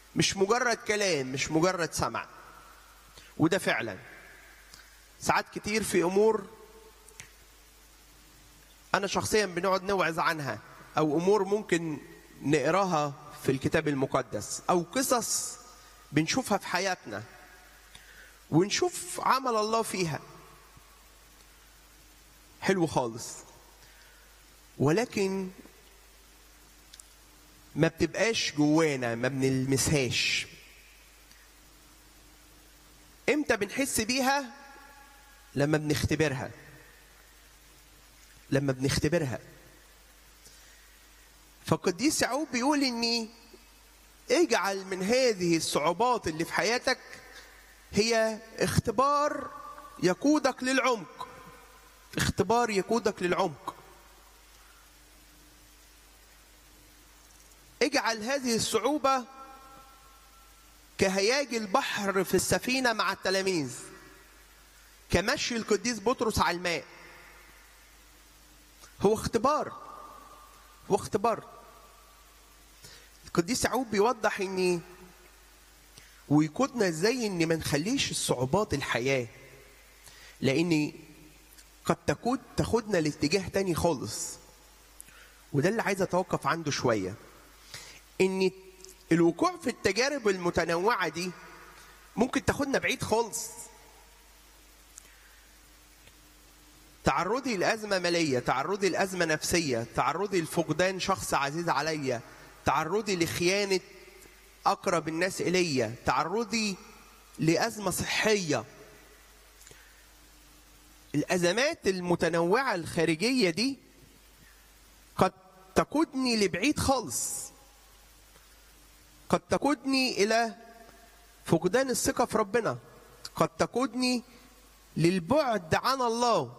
مش مجرد كلام مش مجرد سمع وده فعلا ساعات كتير في امور انا شخصيا بنقعد نوعظ عنها او امور ممكن نقراها في الكتاب المقدس او قصص بنشوفها في حياتنا ونشوف عمل الله فيها حلو خالص ولكن ما بتبقاش جوانا ما بنلمسهاش امتى بنحس بيها لما بنختبرها لما بنختبرها فالقديس يعقوب بيقول اني اجعل من هذه الصعوبات اللي في حياتك هي اختبار يقودك للعمق اختبار يقودك للعمق اجعل هذه الصعوبة كهياج البحر في السفينة مع التلاميذ كمشي القديس بطرس على الماء هو اختبار هو اختبار القديس يعقوب بيوضح ان ويقودنا ازاي ان ما نخليش الصعوبات الحياه لان قد تكون تاخدنا لاتجاه تاني خالص وده اللي عايز اتوقف عنده شويه ان الوقوع في التجارب المتنوعه دي ممكن تاخدنا بعيد خالص تعرضي لأزمة مالية تعرضي لأزمة نفسية تعرضي لفقدان شخص عزيز عليا تعرضي لخيانة أقرب الناس إلي تعرضي لأزمة صحية الأزمات المتنوعة الخارجية دي قد تقودني لبعيد خالص قد تقودني إلى فقدان الثقة في ربنا قد تقودني للبعد عن الله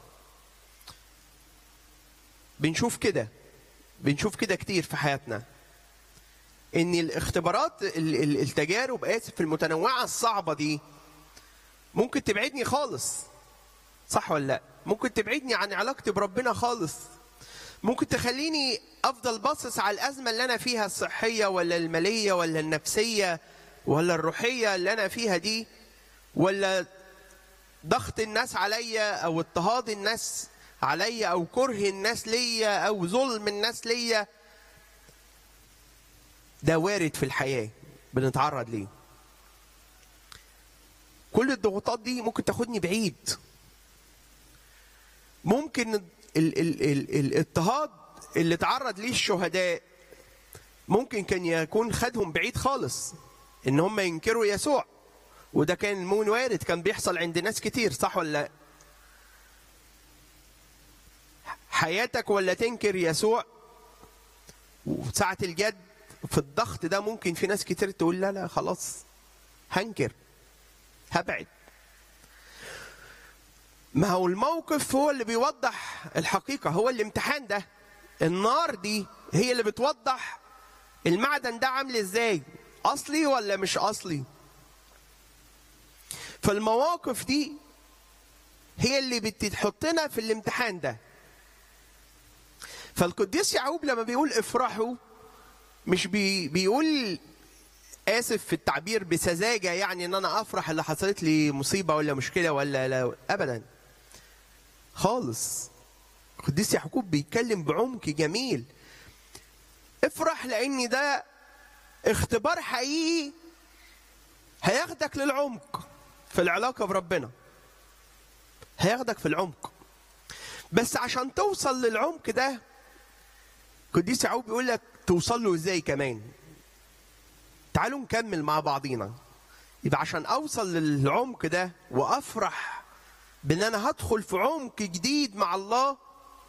بنشوف كده بنشوف كده كتير في حياتنا ان الاختبارات ال- ال- التجارب اسف المتنوعه الصعبه دي ممكن تبعدني خالص صح ولا لا ممكن تبعدني عن علاقتي بربنا خالص ممكن تخليني افضل باصص على الازمه اللي انا فيها الصحيه ولا الماليه ولا النفسيه ولا الروحيه اللي انا فيها دي ولا ضغط الناس عليا او اضطهاد الناس عليا او كره الناس ليا او ظلم الناس ليا ده وارد في الحياه بنتعرض ليه كل الضغوطات دي ممكن تاخدني بعيد ممكن ال ال ال الاضطهاد اللي تعرض ليه الشهداء ممكن كان يكون خدهم بعيد خالص ان هم ينكروا يسوع وده كان مون وارد كان بيحصل عند ناس كتير صح ولا لا حياتك ولا تنكر يسوع وساعة الجد في الضغط ده ممكن في ناس كتير تقول لا لا خلاص هنكر هبعد ما هو الموقف هو اللي بيوضح الحقيقة هو الامتحان ده النار دي هي اللي بتوضح المعدن ده عامل ازاي اصلي ولا مش اصلي فالمواقف دي هي اللي بتحطنا في الامتحان ده فالقديس يعقوب لما بيقول افرحوا مش بي بيقول اسف في التعبير بسذاجه يعني ان انا افرح اللي حصلت لي مصيبه ولا مشكله ولا لا ابدا خالص القديس يعقوب بيتكلم بعمق جميل افرح لان ده اختبار حقيقي هياخدك للعمق في العلاقه بربنا هياخدك في العمق بس عشان توصل للعمق ده قديس يعقوب بيقول لك توصل له ازاي كمان تعالوا نكمل مع بعضينا يبقى عشان اوصل للعمق ده وافرح بان انا هدخل في عمق جديد مع الله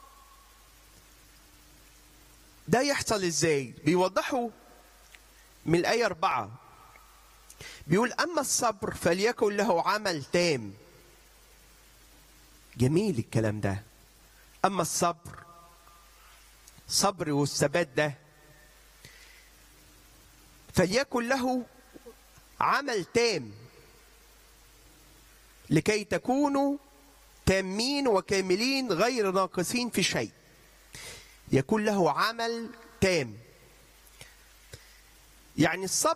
ده يحصل ازاي بيوضحوا من الآية أربعة بيقول أما الصبر فليكن له عمل تام جميل الكلام ده أما الصبر صبر والثبات ده فليكن له عمل تام لكي تكونوا تامين وكاملين غير ناقصين في شيء يكون له عمل تام يعني الصبر